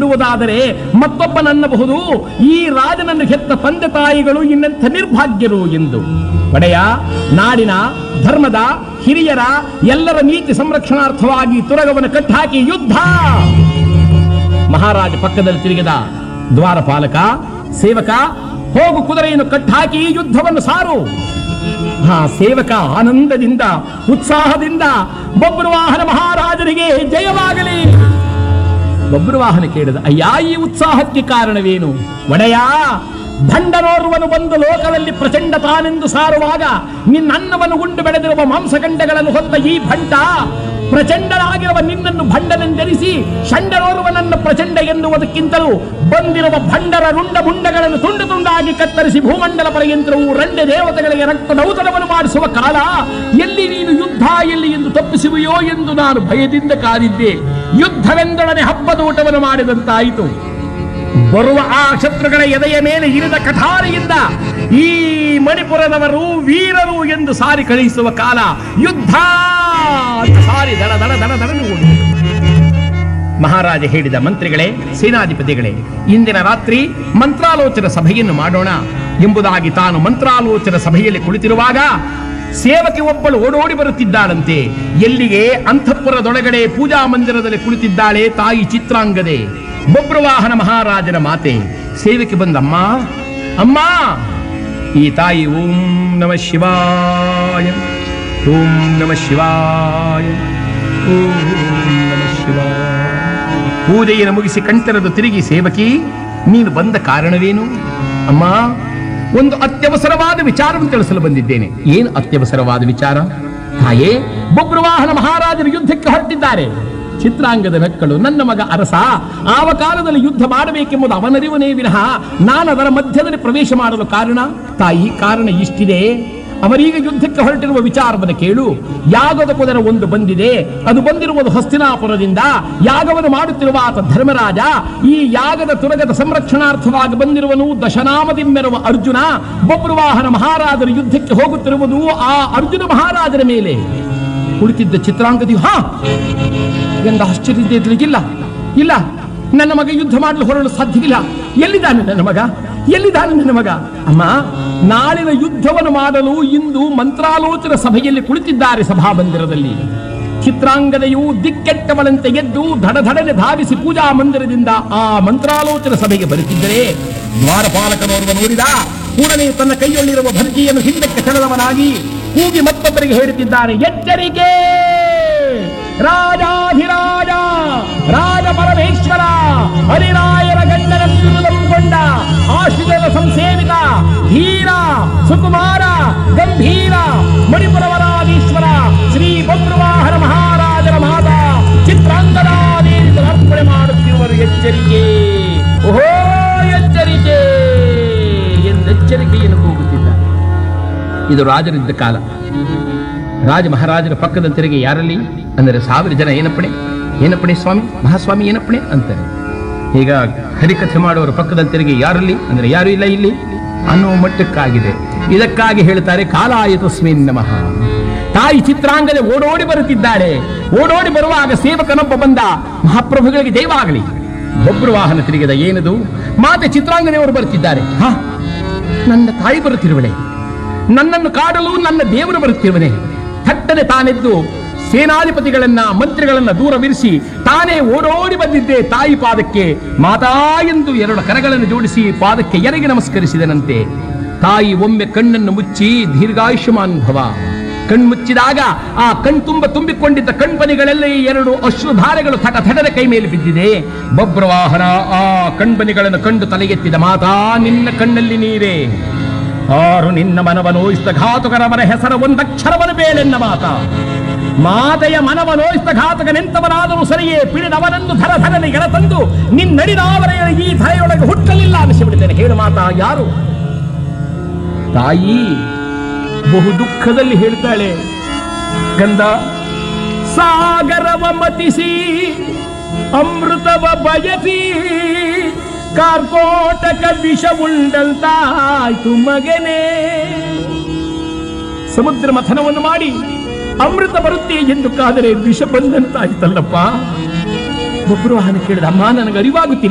ಕೊಡುವುದಾದರೆ ಮತ್ತೊಬ್ಬನನ್ನಬಹುದು ಈ ರಾಜನನ್ನು ಹೆತ್ತ ತಂದೆ ತಾಯಿಗಳು ಇನ್ನೆಂಥ ನಿರ್ಭಾಗ್ಯರು ಎಂದು ಒಡೆಯ ನಾಡಿನ ಧರ್ಮದ ಹಿರಿಯರ ಎಲ್ಲರ ನೀತಿ ಸಂರಕ್ಷಣಾರ್ಥವಾಗಿ ತುರಗವನ್ನು ಕಟ್ಟಾಕಿ ಯುದ್ಧ ಮಹಾರಾಜ ಪಕ್ಕದಲ್ಲಿ ತಿರುಗಿದ ದ್ವಾರಪಾಲಕ ಸೇವಕ ಹೋಗು ಕುದುರೆಯನ್ನು ಕಟ್ಟಾಕಿ ಈ ಯುದ್ಧವನ್ನು ಸಾರು ಆ ಸೇವಕ ಆನಂದದಿಂದ ಉತ್ಸಾಹದಿಂದ ಬಬ್ರುವಾಹನ ಮಹಾರಾಜನಿಗೆ ಜಯವಾಗಲಿ ಬಬ್ರುವಾಹನ ಕೇಳಿದ ಅಯ್ಯ ಈ ಉತ್ಸಾಹಕ್ಕೆ ಕಾರಣವೇನು ಒಡೆಯ ಭಂಡನೋರ್ವನು ಬಂದು ಲೋಕದಲ್ಲಿ ಪ್ರಚಂಡ ತಾನೆಂದು ಸಾರುವಾಗ ನಿನ್ನನ್ನವನ್ನು ಉಂಡು ಬೆಳೆದಿರುವ ಮಾಂಸಖಂಡಗಳನ್ನು ಹೊತ್ತ ಈ ಭಂಡ ಪ್ರಚಂಡನಾಗಿರುವ ನಿನ್ನನ್ನು ಭಂಡನೆಂದೆನಿಸಿ ಷಂಡನೋರ್ವನನ್ನು ಪ್ರಚಂಡ ಎನ್ನುವುದಕ್ಕಿಂತಲೂ ಬಂದಿರುವ ಭಂಡರ ರುಂಡ ಮುಂಡಗಳನ್ನು ತುಂಡು ತುಂಡಾಗಿ ಕತ್ತರಿಸಿ ಭೂಮಂಡಲ ಪರ್ಯಂತರವು ರಂಡೆ ದೇವತೆಗಳಿಗೆ ರಕ್ತ ನೌತನವನ್ನು ಮಾಡಿಸುವ ಕಾಲ ಎಲ್ಲಿ ನೀನು ಯುದ್ಧ ಎಲ್ಲಿ ಎಂದು ತಪ್ಪಿಸುವೆಯೋ ಎಂದು ನಾನು ಭಯದಿಂದ ಕಾದಿದ್ದೆ ಯುದ್ಧವೆಂದೊಡನೆ ಹಬ್ಬದ ಊಟವನ್ನು ಮಾಡಿದಂತಾಯಿತು ಬರುವ ಆ ಶತ್ರುಗಳ ಎದೆಯ ಮೇಲೆ ಇರಿದ ಕಠಾರಿಯಿಂದ ಈ ಮಣಿಪುರದವರು ವೀರರು ಎಂದು ಸಾರಿ ಕಳುಹಿಸುವ ಕಾಲ ಯುದ್ಧ ಅಂತ ಸಾರಿ ದಡ ದಡ ದಡ ದಡ ಓಡಿದರು. ಮಹಾರಾಜ ಹೇಳಿದ ಮಂತ್ರಿಗಳೇ ಸೇನಾಧಿಪತಿಗಳೇ ಇಂದಿನ ರಾತ್ರಿ ಮಂತ್ರಾಲೋಚನ ಸಭೆಯನ್ನು ಮಾಡೋಣ ಎಂಬುದಾಗಿ ತಾನು ಮಂತ್ರಾಲೋಚನ ಸಭೆಯಲ್ಲಿ ಕುಳಿತಿರುವಾಗ ಸೇವಕಿ ಒಬ್ಬಳು ಓಡೋಡಿ ಬರುತ್ತಿದ್ದಾಳಂತೆ ಎಲ್ಲಿಗೆ ಅಂತಃಪುರದೊಳಗಡೆ ಪೂಜಾ ಮಂದಿರದಲ್ಲಿ ಕುಳಿತಿದ್ದಾಳೆ ತಾಯಿ ಚಿತ್ರಾಂಗದೆ ಬೊಬ್ರವಾಹನ ಮಹಾರಾಜನ ಮಾತೆ ಸೇವಕಿ ಬಂದಮ್ಮ ಅಮ್ಮ ಈ ತಾಯಿ ಓಂ ನಮ ಶಿವಾಯ ಓಂ ನಮ ಶಿವಾಯ ಓಂ ನಮ ಶಿವಾಯ ಪೂಜೆಯನ್ನು ಮುಗಿಸಿ ಕಣ್ತೆರೆದು ತಿರುಗಿ ಸೇವಕಿ ನೀನು ಬಂದ ಕಾರಣವೇನು ಅಮ್ಮ ಒಂದು ಅತ್ಯವಸರವಾದ ವಿಚಾರವನ್ನು ತಿಳಿಸಲು ಬಂದಿದ್ದೇನೆ ಏನು ಅತ್ಯವಸರವಾದ ವಿಚಾರ ತಾಯೇ ಬೊಬ್ರವಾಹನ ಮಹಾರಾಜರು ಯುದ್ಧಕ್ಕೆ ಹೊರಟಿದ್ದಾರೆ ಚಿತ್ರಾಂಗದ ಮಕ್ಕಳು ನನ್ನ ಮಗ ಅರಸ ಆವ ಕಾಲದಲ್ಲಿ ಯುದ್ಧ ಮಾಡಬೇಕೆಂಬುದು ಅವನರಿವನೇ ವಿನಃ ನಾನು ಅದರ ಮಧ್ಯದಲ್ಲಿ ಪ್ರವೇಶ ಮಾಡಲು ಕಾರಣ ತಾಯಿ ಕಾರಣ ಇಷ್ಟಿದೆ ಅವರೀಗ ಯುದ್ಧಕ್ಕೆ ಹೊರಟಿರುವ ವಿಚಾರವನ್ನು ಕೇಳು ಯಾಗದ ಕುದರ ಒಂದು ಬಂದಿದೆ ಅದು ಬಂದಿರುವುದು ಹಸ್ತಿನಾಪುರದಿಂದ ಯಾಗವನ್ನು ಮಾಡುತ್ತಿರುವ ಆತ ಧರ್ಮರಾಜ ಈ ಯಾಗದ ತುರಗದ ಸಂರಕ್ಷಣಾರ್ಥವಾಗಿ ಬಂದಿರುವನು ದಶನಾಮದಿಮ್ಮೆರುವ ಅರ್ಜುನ ಬೊಬ್ರುವಾಹನ ಮಹಾರಾಜರು ಯುದ್ಧಕ್ಕೆ ಹೋಗುತ್ತಿರುವುದು ಆ ಅರ್ಜುನ ಮಹಾರಾಜರ ಮೇಲೆ ಕುಳಿತಿದ್ದ ಚಿತ್ರಾಂಗದಿಯು ಹಾ ಎಂದ ಆಶ್ಚರ್ಯದಿಂದ ಇಲ್ಲ ಇಲ್ಲ ನನ್ನ ಮಗ ಯುದ್ಧ ಮಾಡಲು ಹೊರಡಲು ಸಾಧ್ಯವಿಲ್ಲ ಎಲ್ಲಿದ್ದಾನೆ ನನ್ನ ಮಗ ಎಲ್ಲಿದ್ದಾನೆ ನನ್ನ ಮಗ ಅಮ್ಮ ನಾಳಿನ ಯುದ್ಧವನ್ನು ಮಾಡಲು ಇಂದು ಮಂತ್ರಾಲೋಚನ ಸಭೆಯಲ್ಲಿ ಕುಳಿತಿದ್ದಾರೆ ಸಭಾಮಂದಿರದಲ್ಲಿ ಚಿತ್ರಾಂಗದೆಯು ದಿಕ್ಕೆಟ್ಟವಳಂತೆ ಎದ್ದು ಧಡಧಡನೆ ಧಾವಿಸಿ ಪೂಜಾ ಮಂದಿರದಿಂದ ಆ ಮಂತ್ರಾಲೋಚನ ಸಭೆಗೆ ಬರುತ್ತಿದ್ದರೆ ದ್ವಾರಪಾಲಕನೋರ್ವ ನೋಡಿದ ಕೂಡಲೇ ತನ್ನ ಕೈಯಲ್ಲಿರುವ ಭರ್ಜಿಯನ್ನು ಹಿಂದಕ್ಕೆ ಸೆಳೆದವನಾಗಿ ಕೂಗಿ ಮತ್ತೊಬ್ಬರಿಗೆ ಹೇಳುತ್ತಿದ್ದಾನೆ ಎಚ್ಚರಿಕೆ ರಾಜಾಧಿರಾಜ ರಾಜ ಪರಮೇಶ್ವರ ಹರಿರಾಯರ ಗಂಡನ ತಿರುದಂಗೊಂಡ ಆಶ್ರಿತರ ಸಂಸೇವಿತ ಧೀರ ಸುಕುಮಾರ ಗಂಭೀರ ಮಣಿಪುರವರಾಧೀಶ್ವರ ಶ್ರೀ ಬಬ್ರುವಾಹನ ಮಹಾರಾಜರ ಮಾತಾ ಚಿತ್ರಾಂಗದಾದೇವಿ ಅರ್ಪಣೆ ಮಾಡುತ್ತಿರುವರು ಎಚ್ಚರಿಕೆ ಓಹೋ ಎಚ್ಚರಿಕೆ ಎಂದೆಚ್ಚರಿಕೆಯನ್ನು ಕೂಗುತ್ತಿದ್ದ ಇದು ರಾಜರಿದ್ದ ಕಾಲ ರಾಜ ಮಹಾರಾಜರ ಪಕ್ಕದ ತೆರಿಗೆ ಯಾರಲ್ಲಿ ಅಂದರೆ ಸಾವಿರ ಜನ ಏನಪ್ಪಣೆ ಏನಪ್ಪಣೆ ಸ್ವಾಮಿ ಮಹಾಸ್ವಾಮಿ ಏನಪ್ಪಣೆ ಅಂತಾರೆ ಈಗ ಹರಿಕಥೆ ಮಾಡುವವರ ಪಕ್ಕದ ತೆರಿಗೆ ಯಾರಲ್ಲಿ ಅಂದರೆ ಯಾರು ಇಲ್ಲ ಇಲ್ಲಿ ಅನ್ನೋ ಮಟ್ಟಕ್ಕಾಗಿದೆ ಇದಕ್ಕಾಗಿ ಹೇಳ್ತಾರೆ ಕಾಲಾಯ ತಸ್ಮಿನ್ ನಮಃ ತಾಯಿ ಚಿತ್ರಾಂಗದೆ ಓಡೋಡಿ ಬರುತ್ತಿದ್ದಾಳೆ ಓಡೋಡಿ ಬರುವಾಗ ಸೇವಕನೊಬ್ಬ ಬಂದ ಮಹಾಪ್ರಭುಗಳಿಗೆ ದಯವಾಗಲಿ ಒಬ್ಬರು ವಾಹನ ತಿರುಗಿದ ಏನದು ಮಾತೆ ಚಿತ್ರಾಂಗನೆಯವರು ಬರುತ್ತಿದ್ದಾರೆ ಹಾ ನನ್ನ ತಾಯಿ ಬರುತ್ತಿರುವಳೆ ನನ್ನನ್ನು ಕಾಡಲು ನನ್ನ ದೇವರು ಬರುತ್ತಿರುವನೆ ಥಟ್ಟನೆ ತಾನೆದ್ದು ಸೇನಾಧಿಪತಿಗಳನ್ನ ಮಂತ್ರಿಗಳನ್ನ ದೂರವಿರಿಸಿ ತಾನೇ ಓಡೋಡಿ ಬಂದಿದ್ದೆ ತಾಯಿ ಪಾದಕ್ಕೆ ಮಾತಾ ಎಂದು ಎರಡು ಕರಗಳನ್ನು ಜೋಡಿಸಿ ಪಾದಕ್ಕೆ ಎರಗಿ ನಮಸ್ಕರಿಸಿದನಂತೆ ತಾಯಿ ಒಮ್ಮೆ ಕಣ್ಣನ್ನು ಮುಚ್ಚಿ ದೀರ್ಘಾಯುಷ್ಯಮಾನ್ ಭವ ಕಣ್ಮುಚ್ಚಿದಾಗ ಆ ಕಣ್ ತುಂಬ ತುಂಬಿಕೊಂಡಿದ್ದ ಕಣ್ಬನಿಗಳಲ್ಲಿ ಎರಡು ಅಶ್ರುಧಾರೆಗಳು ಥಟ ಥಟದ ಕೈ ಮೇಲೆ ಬಿದ್ದಿದೆ ಬಬ್ರವಾಹನ ಆ ಕಣ್ಬನಿಗಳನ್ನು ಕಂಡು ತಲೆಗೆತ್ತಿದ ಮಾತಾ ನಿನ್ನ ಕಣ್ಣಲ್ಲಿ ನೀರೇ ಆರು ನಿನ್ನ ಮನವ ನೋಯಿಸಿದ ಘಾತುಕರ ಮನ ಹೆಸರ ಒಂದಕ್ಷರವನು ಬೇಳೆನ್ನ ಮಾತ ಮಾತೆಯ ಮನವ ನೋಯಿಸಿದ ಘಾತಕನೆಂತವನಾದರೂ ಸರಿಯೇ ಪಿಡಿದವನನ್ನು ಧರ ಧರನೆ ತಂದು ನಿನ್ನಡಿದಾವರ ಈ ಧರೆಯೊಳಗೆ ಹುಟ್ಟಲಿಲ್ಲ ಅನಿಸಿಬಿಡುತ್ತೇನೆ ಹೇಳು ಮಾತಾ ಯಾರು ತಾಯಿ ಬಹು ದುಃಖದಲ್ಲಿ ಹೇಳ್ತಾಳೆ ಗಂಧ ಸಾಗರವ ಮತಿಸಿ ಅಮೃತವ ಬಯಸಿ ಕಾರ್ಕೋಟಕ ವಿಷ ಉಂಡಂತಾಯ್ತು ಮಗನೇ ಸಮುದ್ರ ಮಥನವನ್ನು ಮಾಡಿ ಅಮೃತ ಬರುತ್ತೆ ಎಂದು ಕಾದರೆ ವಿಷ ಬಂದಂತಾಯ್ತಲ್ಲಪ್ಪ ಒಬ್ಬರು ಹಾನ ಕೇಳಿದ ಅಮ್ಮ ನನಗೆ ಅರಿವಾಗುತ್ತಿಲ್ಲ